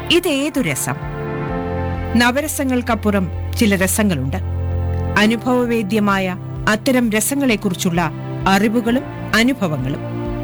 ഇതേതു രസം നവരസങ്ങൾക്കപ്പുറം ചില രസങ്ങളുണ്ട് അനുഭവവേദ്യമായ അത്തരം രസങ്ങളെക്കുറിച്ചുള്ള അറിവുകളും അനുഭവങ്ങളും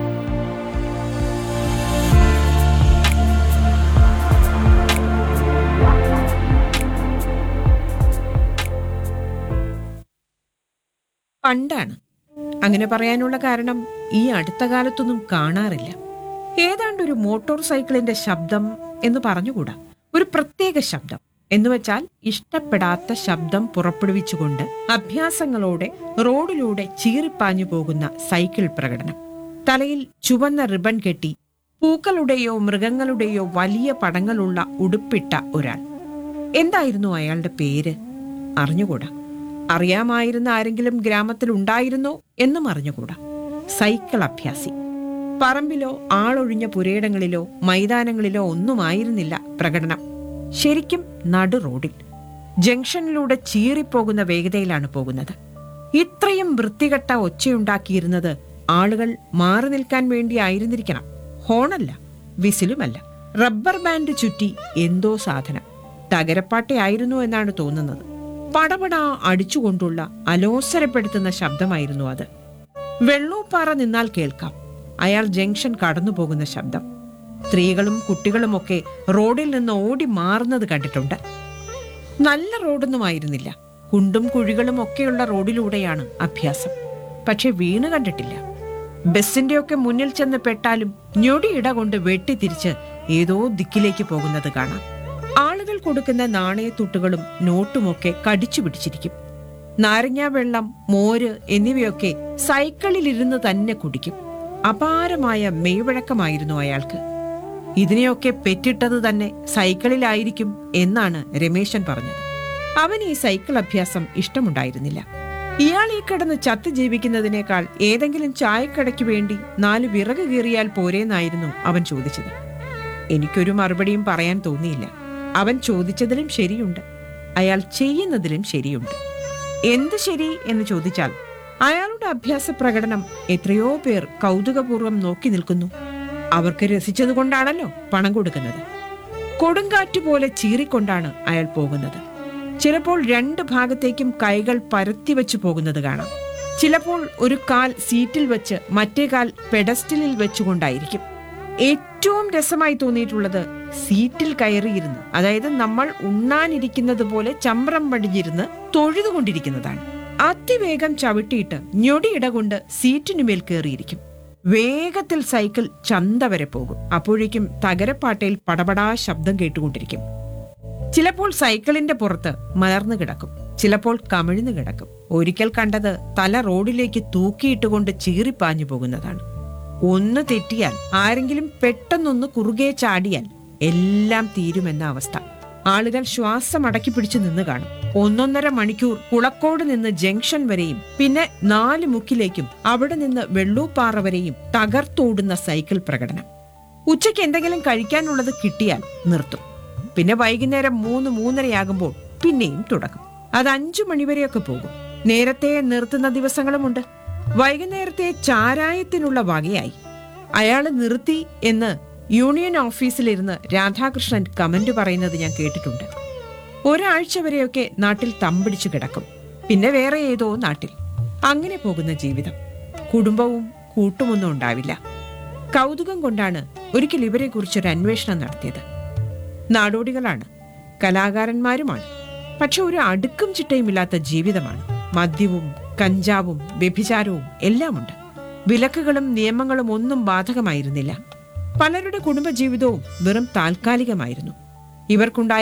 പണ്ടാണ് അങ്ങനെ പറയാനുള്ള കാരണം ഈ അടുത്ത കാലത്തൊന്നും കാണാറില്ല ഏതാണ്ട് ഒരു മോട്ടോർ സൈക്കിളിന്റെ ശബ്ദം എന്ന് പറഞ്ഞുകൂടാ ഒരു പ്രത്യേക ശബ്ദം എന്നുവെച്ചാൽ ഇഷ്ടപ്പെടാത്ത ശബ്ദം പുറപ്പെടുവിച്ചുകൊണ്ട് അഭ്യാസങ്ങളോടെ റോഡിലൂടെ ചീറിപ്പാഞ്ഞു പോകുന്ന സൈക്കിൾ പ്രകടനം തലയിൽ ചുവന്ന റിബൺ കെട്ടി പൂക്കളുടെയോ മൃഗങ്ങളുടെയോ വലിയ പടങ്ങളുള്ള ഉടുപ്പിട്ട ഒരാൾ എന്തായിരുന്നു അയാളുടെ പേര് അറിഞ്ഞുകൂടാ അറിയാമായിരുന്ന ആരെങ്കിലും ഗ്രാമത്തിൽ ഉണ്ടായിരുന്നോ എന്നും അറിഞ്ഞുകൂടാ സൈക്കിൾ അഭ്യാസി പറമ്പിലോ ആളൊഴിഞ്ഞ പുരയിടങ്ങളിലോ മൈതാനങ്ങളിലോ ഒന്നുമായിരുന്നില്ല പ്രകടനം ശരിക്കും നടു റോഡിൽ ജംഗ്ഷനിലൂടെ ചീറിപ്പോകുന്ന വേഗതയിലാണ് പോകുന്നത് ഇത്രയും വൃത്തികെട്ട ഒച്ചയുണ്ടാക്കിയിരുന്നത് ആളുകൾ മാറി നിൽക്കാൻ വേണ്ടി ആയിരുന്നിരിക്കണം ഹോണല്ല വിസിലുമല്ല റബ്ബർ ബാൻഡ് ചുറ്റി എന്തോ സാധനം തകരപ്പാട്ടയായിരുന്നു എന്നാണ് തോന്നുന്നത് പടപട അടിച്ചുകൊണ്ടുള്ള അലോസരപ്പെടുത്തുന്ന ശബ്ദമായിരുന്നു അത് വെള്ളൂപ്പാറ നിന്നാൽ കേൾക്കാം അയാൾ ജംഗ്ഷൻ കടന്നു പോകുന്ന ശബ്ദം സ്ത്രീകളും കുട്ടികളുമൊക്കെ റോഡിൽ നിന്ന് ഓടി മാറുന്നത് കണ്ടിട്ടുണ്ട് നല്ല റോഡൊന്നുമായിരുന്നില്ല കുണ്ടും കുഴികളും ഒക്കെയുള്ള റോഡിലൂടെയാണ് അഭ്യാസം പക്ഷെ വീണ് കണ്ടിട്ടില്ല ബസിന്റെയൊക്കെ മുന്നിൽ ചെന്ന് പെട്ടാലും ഞൊടിയിട കൊണ്ട് വെട്ടിത്തിരിച്ച് ഏതോ ദിക്കിലേക്ക് പോകുന്നത് കാണാം ആളുകൾ കൊടുക്കുന്ന നാണയത്തുട്ടുകളും നോട്ടുമൊക്കെ കടിച്ചു പിടിച്ചിരിക്കും നാരങ്ങാ വെള്ളം മോര് എന്നിവയൊക്കെ സൈക്കിളിലിരുന്ന് തന്നെ കുടിക്കും അപാരമായ മെയ്വഴക്കമായിരുന്നു അയാൾക്ക് ഇതിനെയൊക്കെ പെറ്റിട്ടത് തന്നെ സൈക്കിളിലായിരിക്കും എന്നാണ് രമേശൻ പറഞ്ഞത് അവൻ ഈ സൈക്കിൾ അഭ്യാസം ഇഷ്ടമുണ്ടായിരുന്നില്ല ഇയാൾ ഈ കിടന്ന് ചത്ത് ജീവിക്കുന്നതിനേക്കാൾ ഏതെങ്കിലും ചായക്കടയ്ക്ക് വേണ്ടി നാല് വിറക് കീറിയാൽ പോരേന്നായിരുന്നു അവൻ ചോദിച്ചത് എനിക്കൊരു മറുപടിയും പറയാൻ തോന്നിയില്ല അവൻ ചോദിച്ചതിലും ശരിയുണ്ട് അയാൾ ചെയ്യുന്നതിലും ശരിയുണ്ട് എന്ത് ശരി എന്ന് ചോദിച്ചാൽ അയാളുടെ അഭ്യാസ പ്രകടനം എത്രയോ പേർ കൗതുകപൂർവ്വം നോക്കി നിൽക്കുന്നു അവർക്ക് രസിച്ചതുകൊണ്ടാണല്ലോ പണം കൊടുക്കുന്നത് കൊടുങ്കാറ്റ് പോലെ ചീറിക്കൊണ്ടാണ് അയാൾ പോകുന്നത് ചിലപ്പോൾ രണ്ട് ഭാഗത്തേക്കും കൈകൾ പരത്തി വെച്ച് പോകുന്നത് കാണാം ചിലപ്പോൾ ഒരു കാൽ സീറ്റിൽ വെച്ച് മറ്റേ കാൽ പെഡസ്റ്റലിൽ വെച്ചുകൊണ്ടായിരിക്കും ഏറ്റവും രസമായി തോന്നിയിട്ടുള്ളത് സീറ്റിൽ കയറിയിരുന്ന് അതായത് നമ്മൾ ഉണ്ണാനിരിക്കുന്നത് പോലെ ചമ്രം പടിഞ്ഞിരുന്ന് തൊഴുതുകൊണ്ടിരിക്കുന്നതാണ് അതിവേഗം ചവിട്ടിയിട്ട് ഞൊടിയിട കൊണ്ട് സീറ്റിനുമേൽ കയറിയിരിക്കും വേഗത്തിൽ സൈക്കിൾ ചന്ത വരെ പോകും അപ്പോഴേക്കും തകരപ്പാട്ടയിൽ പടപടാ ശബ്ദം കേട്ടുകൊണ്ടിരിക്കും ചിലപ്പോൾ സൈക്കിളിന്റെ പുറത്ത് മലർന്നു കിടക്കും ചിലപ്പോൾ കമിഴ്ന്നു കിടക്കും ഒരിക്കൽ കണ്ടത് തല റോഡിലേക്ക് തൂക്കിയിട്ടുകൊണ്ട് ചീറിപ്പാഞ്ഞു പോകുന്നതാണ് ഒന്ന് തെറ്റിയാൽ ആരെങ്കിലും പെട്ടെന്നൊന്ന് കുറുകെ ചാടിയാൽ എല്ലാം തീരുമെന്ന അവസ്ഥ ആളുകൾ ശ്വാസം അടക്കി പിടിച്ചു നിന്ന് കാണും ഒന്നൊന്നര മണിക്കൂർ കുളക്കോട് നിന്ന് ജംഗ്ഷൻ വരെയും പിന്നെ നാല് മുക്കിലേക്കും അവിടെ നിന്ന് വെള്ളൂപ്പാറ വരെയും തകർത്തോടുന്ന സൈക്കിൾ പ്രകടനം ഉച്ചയ്ക്ക് എന്തെങ്കിലും കഴിക്കാനുള്ളത് കിട്ടിയാൽ നിർത്തും പിന്നെ വൈകുന്നേരം മൂന്ന് മൂന്നരയാകുമ്പോൾ പിന്നെയും തുടങ്ങും അത് അഞ്ചു മണിവരെയൊക്കെ പോകും നേരത്തെ നിർത്തുന്ന ദിവസങ്ങളുമുണ്ട് വൈകുന്നേരത്തെ ചാരായത്തിനുള്ള വകയായി അയാള് നിർത്തി എന്ന് യൂണിയൻ ഓഫീസിലിരുന്ന് രാധാകൃഷ്ണൻ കമന്റ് പറയുന്നത് ഞാൻ കേട്ടിട്ടുണ്ട് ഒരാഴ്ച വരെയൊക്കെ നാട്ടിൽ തമ്പിടിച്ചു കിടക്കും പിന്നെ വേറെ ഏതോ നാട്ടിൽ അങ്ങനെ പോകുന്ന ജീവിതം കുടുംബവും കൂട്ടുമൊന്നും ഉണ്ടാവില്ല കൗതുകം കൊണ്ടാണ് ഒരിക്കൽ ഇവരെ കുറിച്ചൊരു അന്വേഷണം നടത്തിയത് നാടോടികളാണ് കലാകാരന്മാരുമാണ് പക്ഷെ ഒരു അടുക്കും ചിട്ടയുമില്ലാത്ത ജീവിതമാണ് മദ്യവും കഞ്ചാവും വ്യഭിചാരവും എല്ലാമുണ്ട് വിലക്കുകളും നിയമങ്ങളും ഒന്നും ബാധകമായിരുന്നില്ല പലരുടെ കുടുംബജീവിതവും വെറും താൽക്കാലികമായിരുന്നു ഇവർക്കുണ്ടായ